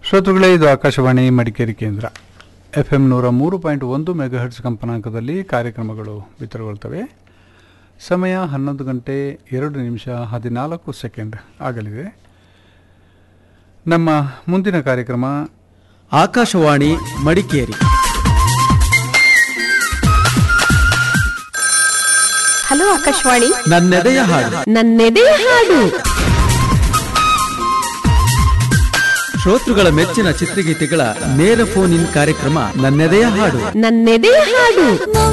ಶ್ರೋತೃಗಳೇ ಇದು ಆಕಾಶವಾಣಿ ಮಡಿಕೇರಿ ಕೇಂದ್ರ ಎಫ್ ಎಂ ನೂರ ಮೂರು ಪಾಯಿಂಟ್ ಒಂದು ಮೆಗಾಹರ್ಟ್ಸ್ ಕಂಪನಾಂಕದಲ್ಲಿ ಕಾರ್ಯಕ್ರಮಗಳು ಬಿತ್ತರಗೊಳ್ತವೆ ಸಮಯ ಹನ್ನೊಂದು ಗಂಟೆ ಎರಡು ನಿಮಿಷ ಹದಿನಾಲ್ಕು ಸೆಕೆಂಡ್ ಆಗಲಿದೆ ನಮ್ಮ ಮುಂದಿನ ಕಾರ್ಯಕ್ರಮ ಆಕಾಶವಾಣಿ ಮಡಿಕೇರಿ ಹಲೋ ಆಕಾಶವಾಣಿ ನನ್ನೆದೆಯ ಹಾಡು ನನ್ನೆದೆಯ ಹಾಡು ಶ್ರೋತೃಗಳ ಮೆಚ್ಚಿನ ಚಿತ್ರಗೀತೆಗಳ ನೇರ ಫೋನ್ ಇನ್ ಕಾರ್ಯಕ್ರಮ ನನ್ನೆದೆಯ ಹಾಡು ನನ್ನೆದೆಯ ಹಾಡು